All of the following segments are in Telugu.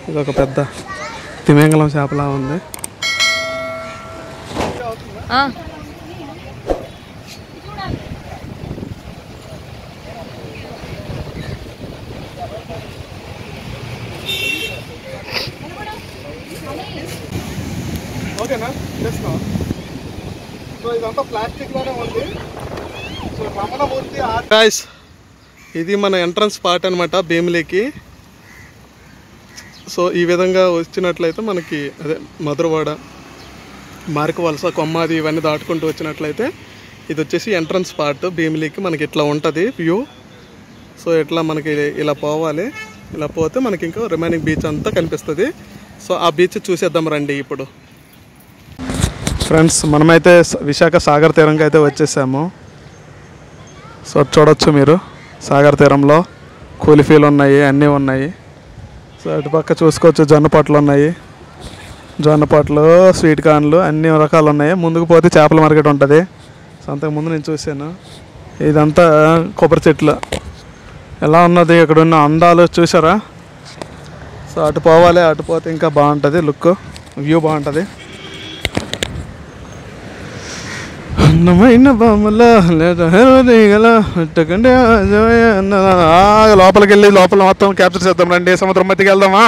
ఇది ఒక పెద్ద తిమింగలం చేపలా ఉంది ఆ. ఓకేనా చేస్తా సో ఇదంతా ప్లాస్టిక్ లోనే ఉంది సో రమణమూర్తి గాయస్ ఇది మన ఎంట్రన్స్ పార్ట్ అనమాట భీమిలికి సో ఈ విధంగా వచ్చినట్లయితే మనకి అదే మధురవాడ మార్క వలస కొమ్మాది ఇవన్నీ దాటుకుంటూ వచ్చినట్లయితే ఇది వచ్చేసి ఎంట్రన్స్ పార్ట్ భీమిలికి మనకి ఇట్లా ఉంటుంది వ్యూ సో ఇట్లా మనకి ఇలా పోవాలి ఇలా పోతే మనకి ఇంకా రిమైనింగ్ బీచ్ అంతా కనిపిస్తుంది సో ఆ బీచ్ చూసేద్దాం రండి ఇప్పుడు ఫ్రెండ్స్ మనమైతే స- విశాఖ సాగర్ తీరంకి అయితే వచ్చేసాము సో చూడొచ్చు మీరు సాగర్ తీరంలో కూలిఫీలు ఉన్నాయి అన్నీ ఉన్నాయి సో అటుపక్క చూసుకోవచ్చు జొన్న పొట్లు ఉన్నాయి జొన్న పొట్లు స్వీట్ కార్న్లు అన్ని రకాలు ఉన్నాయి ముందుకు పోతే చేపల మార్కెట్ ఉంటుంది సో అంతకుముందు నేను చూశాను ఇదంతా కొబ్బరి చెట్లు ఎలా ఉన్నది ఇక్కడ ఉన్న అందాలు చూసారా సో అటు పోవాలి అటు పోతే ఇంకా బాగుంటుంది లుక్ వ్యూ బాగుంటుంది అందమైన బొమ్మలో లేదా హృదయగల పెట్టకండి లోపలికి వెళ్ళి లోపల మొత్తం క్యాప్చర్ చేద్దాం రండి సముద్రం మధ్యకి వెళ్దామా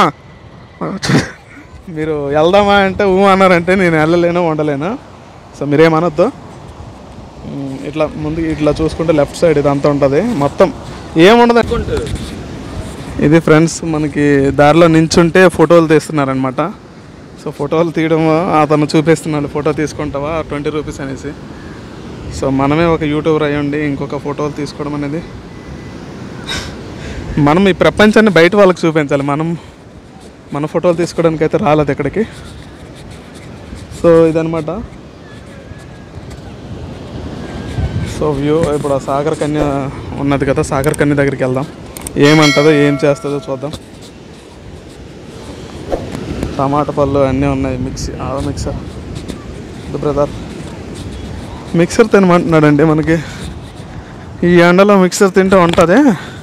మీరు వెళ్దామా అంటే ఊ అన్నారంటే నేను వెళ్ళలేను ఉండలేను సో మీరేమనొద్దు ఉమ్, ఇట్లా ముందు ఇట్లా చూసుకుంటే లెఫ్ట్ సైడ్ ఇదంతా ఉంటుంది మొత్తం ఏముండదు ఇది ఫ్రెండ్స్ మనకి దారిలో నించుంటే ఫోటోలు తీస్తున్నారనమాట సో ఫోటోలు తీయడం అతను చూపిస్తున్నాడు ఫోటో తీసుకుంటావా ట్వంటీ రూపీస్ అనేసి సో మనమే ఒక యూట్యూబర్ అయ్యండి ఇంకొక ఫోటోలు తీసుకోవడం అనేది మనం ఈ ప్రపంచాన్ని బయట వాళ్ళకి చూపించాలి మనం మన ఫోటోలు తీసుకోవడానికి అయితే రాలేదు ఇక్కడికి సో ఇదనమాట సో వ్యూ ఇప్పుడు ఆ సాగర్ కన్య ఉన్నది కదా సాగర్ కన్య దగ్గరికి వెళ్దాం ఏమంటుందో ఏం చేస్తుందో చూద్దాం టమాటా పళ్ళు అన్నీ ఉన్నాయి మిక్సీ ఆ మిక్సర్ బ్రదర్ మిక్సర్ తినమంటున్నాడండి మనకి ఈ ఎండలో మిక్సర్ తింటే ఉంటుంది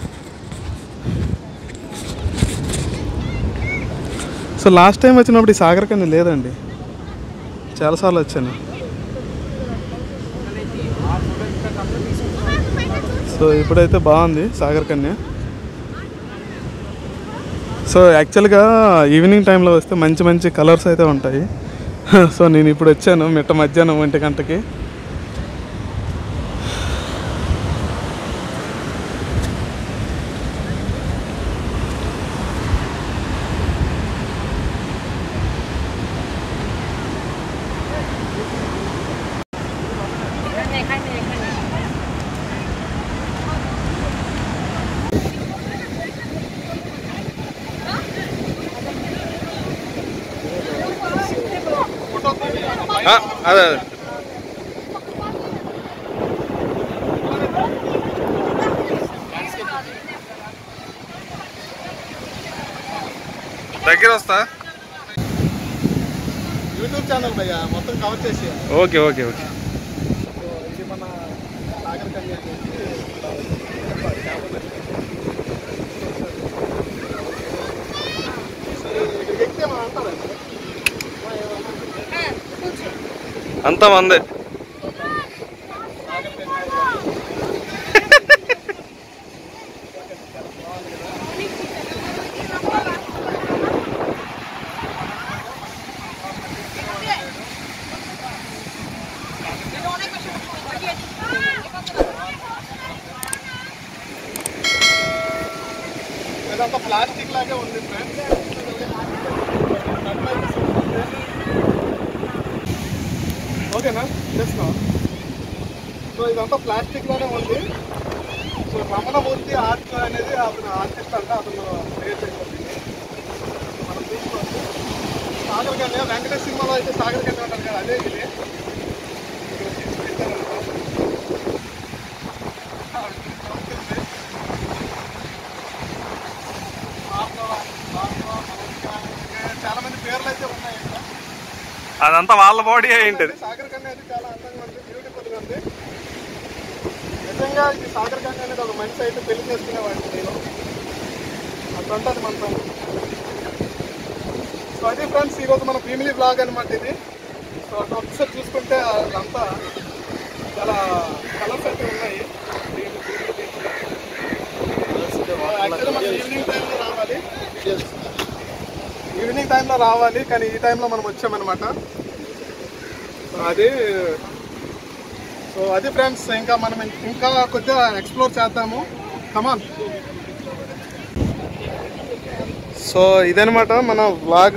సో లాస్ట్ టైం వచ్చినప్పుడు ఈ సాగర్ కన్య లేదండి చాలాసార్లు వచ్చాను సో ఇప్పుడైతే బాగుంది సాగర్ కన్య సో యాక్చువల్గా ఈవినింగ్ టైంలో వస్తే మంచి మంచి కలర్స్ అయితే ఉంటాయి సో నేను ఇప్పుడు వచ్చాను మిట్ట మధ్యాహ్నం ఒంటి గంటకి అదే దగ్గర వస్తా యూట్యూబ్ ఛానల్ భయ్యా మొత్తం కవర్ చేసి ఓకే ఓకే ఓకే ఇది మన సాగర్ కన్య ఎక్కితే మనం అంటారండి అంతా మందే ఇదంతా ప్లాస్టిక్ లాగే ఉంది ఫ్రెండ్స్ ఓకేనా చేస్తున్నా సో ఇదంతా ప్లాస్టిక్ లోనే ఉంది సో రమణమూర్తి ఆర్ట్ అనేది అతను ఆర్టిస్ట్ అంటే అతను క్రియేట్ చేసింది మనం చూసుకోవచ్చు సాగర్ కన్య వెంకటేశ్వర సినిమాలో అయితే సాగర్ కన్య ఉంటారు కదా అదే ఇది చాలా మంది పేర్లు అయితే ఉన్నాయి ఇక్కడ. అదంతా వాళ్ళ బాడీ ఏంటది సాగర్ కన్య అయితే చాలా అందంగా ఉంది బ్యూటిఫుల్ గా ఉంది నిజంగా ఈ సాగర్ కన్య అనేది ఒక మనిషి అయితే పెళ్లి చేసుకునేవాడిని నేను అట్లా ఉంటుంది మన పని సో అది ఫ్రెండ్స్ ఈరోజు మన ఫ్యామిలీ బ్లాగ్ అనమాట ఇది సో అటు ఒకసారి చూసుకుంటే అదంతా చాలా కలర్స్ అయితే ఉన్నాయి యాక్చువల్లీ మనం ఈవినింగ్ టైంలో రావాలి ఈవినింగ్ టైంలో రావాలి కానీ ఈ టైంలో మనం వచ్చామన్నమాట సో అది సో అది ఫ్రెండ్స్ ఇంకా మనం ఇంకా కొద్దిగా ఎక్స్ప్లోర్ చేద్దాము కమాన్ సో ఇదనమాట మన వ్లాగ్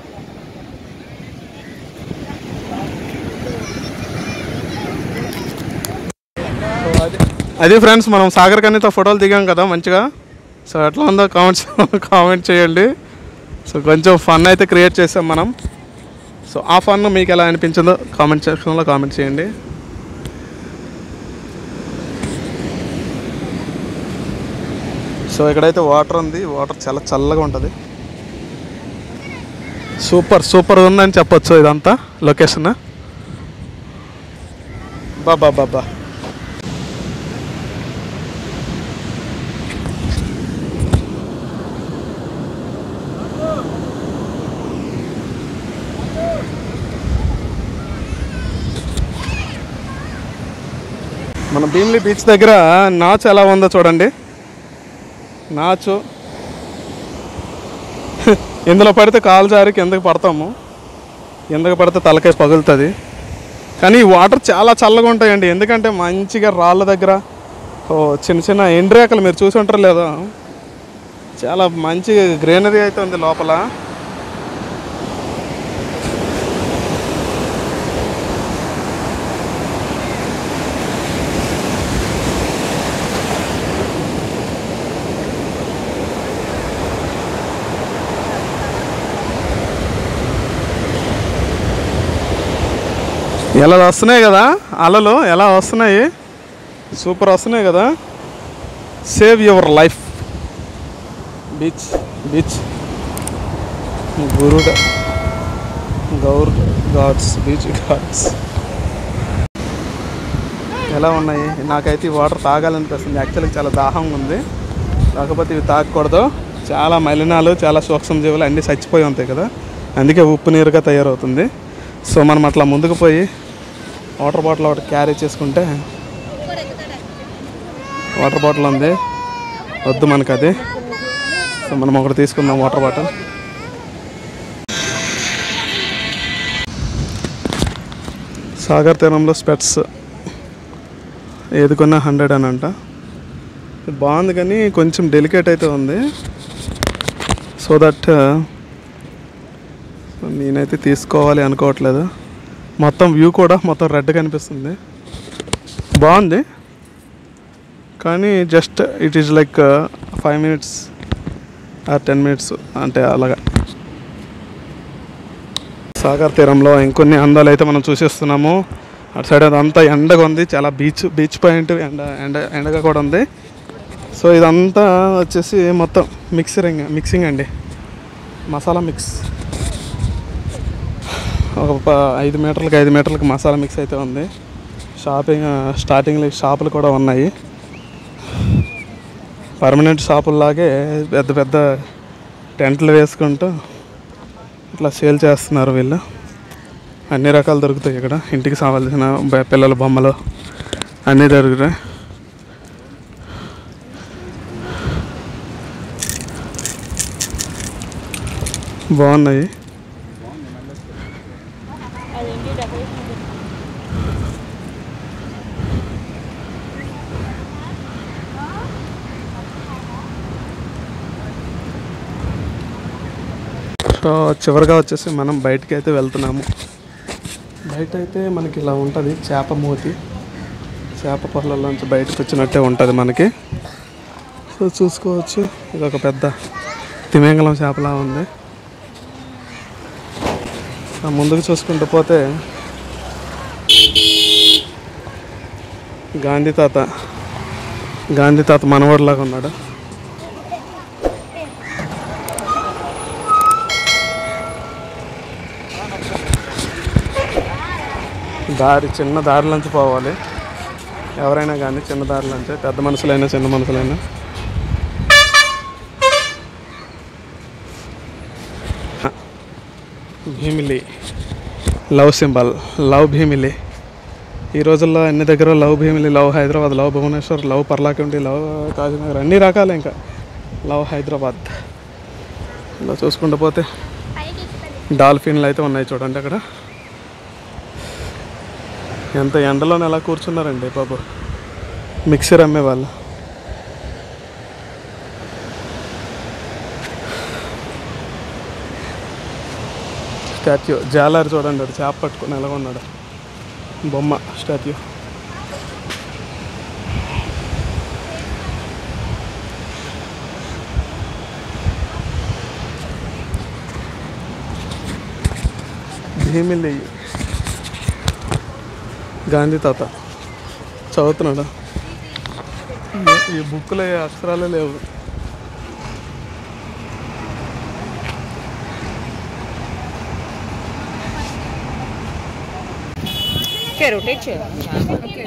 అది ఫ్రెండ్స్ మనం సాగర్ కన్నీతో ఫోటోలు దిగాం కదా మంచిగా సో ఎట్లా ఉందో కామెంట్స్ కామెంట్ చేయండి సో కొంచెం ఫన్ అయితే క్రియేట్ చేసాం మనం సో ఆ ఫన్ మీకు ఎలా అనిపించిందో కామెంట్ సెక్షన్లో కామెంట్ చేయండి సో ఇక్కడైతే వాటర్ ఉంది వాటర్ చాలా చల్లగా ఉంటుంది సూపర్ సూపర్ ఉందని చెప్పొచ్చు ఇదంతా లొకేషన్ బాబా బాబా మన భీమిలి బీచ్ దగ్గర నాచు ఎలా ఉందో చూడండి నాచు ఇందులో పడితే కాలు జారి కిందకి పడతాము కిందకి పడితే తలకాయ పగులుతుంది కానీ ఈ వాటర్ చాలా చల్లగా ఉంటాయండి ఎందుకంటే మంచిగా రాళ్ళ దగ్గర ఓ చిన్న చిన్న ఎండ్రేకలు మీరు చూసి ఉంటారు లేదా చాలా మంచి గ్రీనరీ అయితే ఉంది లోపల ఎలా వస్తున్నాయి కదా అలలు ఎలా వస్తున్నాయి సూపర్ వస్తున్నాయి కదా save your life beach beach గురుడ గౌర్ గాడ్స్ బీచ్ గాడ్స్ ఎలా ఉన్నాయి నాకైతే ఈ వాటర్ తాగాలనిపిస్తుంది యాక్చువల్గా చాలా దాహంగా ఉంది కాకపోతే ఇవి తాగకూడదు చాలా మలినాలు చాలా సూక్ష్మజీవులు అన్నీ చచ్చిపోయి ఉంటాయి కదా అందుకే ఉప్పు నీరుగా తయారవుతుంది సో మనం అట్లా ముందుకు పోయి వాటర్ బాటిల్ ఒకటి క్యారీ చేసుకుంటే వాటర్ బాటిల్ ఉంది వద్దు మనకు అది సో మనం ఒకటి తీసుకుందాం వాటర్ బాటిల్ సాగర్ తీరంలో స్పెట్స్ ఏది కొన్నా హండ్రెడ్ అని అంట ఇది బాగుంది కానీ కొంచెం డెలికేట్ అయితే ఉంది సో దట్ నేనైతే తీసుకోవాలి అనుకోవట్లేదు మొత్తం వ్యూ కూడా మొత్తం రెడ్ కనిపిస్తుంది బాగుంది కానీ just it is like five minutes or ten minutes అంటే అలాగా సాగర్ తీరంలో ఇంకొన్ని అందాలు అయితే మనం చూసేస్తున్నాము అటు సైడ్ అదంతా ఎండగా ఉంది చాలా బీచ్ బీచ్ పాయింట్ ఎండ ఎండ ఎండగా కూడా ఉంది సో ఇదంతా వచ్చేసి మొత్తం మిక్సరింగ్ మిక్సింగ్ అండి మసాలా మిక్స్ ఒక ప- ఐదు మీటర్లకి ఐదు మీటర్లకి మసాలా మిక్స్ అయితే ఉంది షాపింగ్ స్టార్టింగ్లో షాపులు కూడా ఉన్నాయి పర్మనెంట్ షాపుల్లాగే పెద్ద పెద్ద టెంట్లు వేసుకుంటూ ఇట్లా సేల్ చేస్తున్నారు వీళ్ళు అన్ని రకాలు దొరుకుతాయి ఇక్కడ ఇంటికి కావాల్సిన బ- పిల్లల బొమ్మలు అన్నీ దొరుకుతాయి బాగున్నాయి సో చివరిగా వచ్చేసి మనం బయటికి అయితే వెళ్తున్నాము బయట అయితే మనకి ఇలా ఉంటుంది చేప మూతి చేప పొరలలోంచి బయటకు వచ్చినట్టే ఉంటుంది మనకి సో చూసుకోవచ్చు ఇది ఒక పెద్ద తిమింగలం చేపలా ఉంది ఆ ముందుకు చూసుకుంటూ పోతే గాంధీ తాత గాంధీ తాత మనవడిలాగా ఉన్నాడు దారి చిన్న దారిలోంచి పోవాలి ఎవరైనా కానీ చిన్న దారిలోంచి పెద్ద మనుషులైనా చిన్న మనుషులైనా Bheemili love symbol love Bheemili ఈ రోజుల్లో అన్ని దగ్గర love Bheemili love Hyderabad love Bhubaneswar love Parlakimidi love Kajinagar అన్ని రకాలు ఇంకా లవ్ హైదరాబాద్ ఇలా చూసుకుంటూ పోతే డాల్ఫిన్లు అయితే ఉన్నాయి చూడండి అక్కడ ఎంత ఎండలోనే ఎలా కూర్చున్నారండి బాబు మిక్సర్ అమ్మే వాళ్ళు స్టాచ్యూ జాలర్ చూడండి అది చేప పట్టుకొని ఎలా ఉన్నాడు బొమ్మ స్టాచ్యూ భీమిలి గాంధీ తాత చదువుతున్నాడా ఈ- ఈ బుక్లో ఏ అక్షరాలే లేవు ఓకే రొటేట్ చేయాలి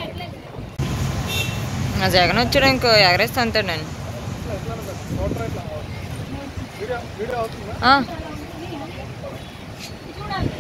నా జగన్ వచ్చాడు ఇంకో ఎగరేస్తా అంటాడు నేను ఆ.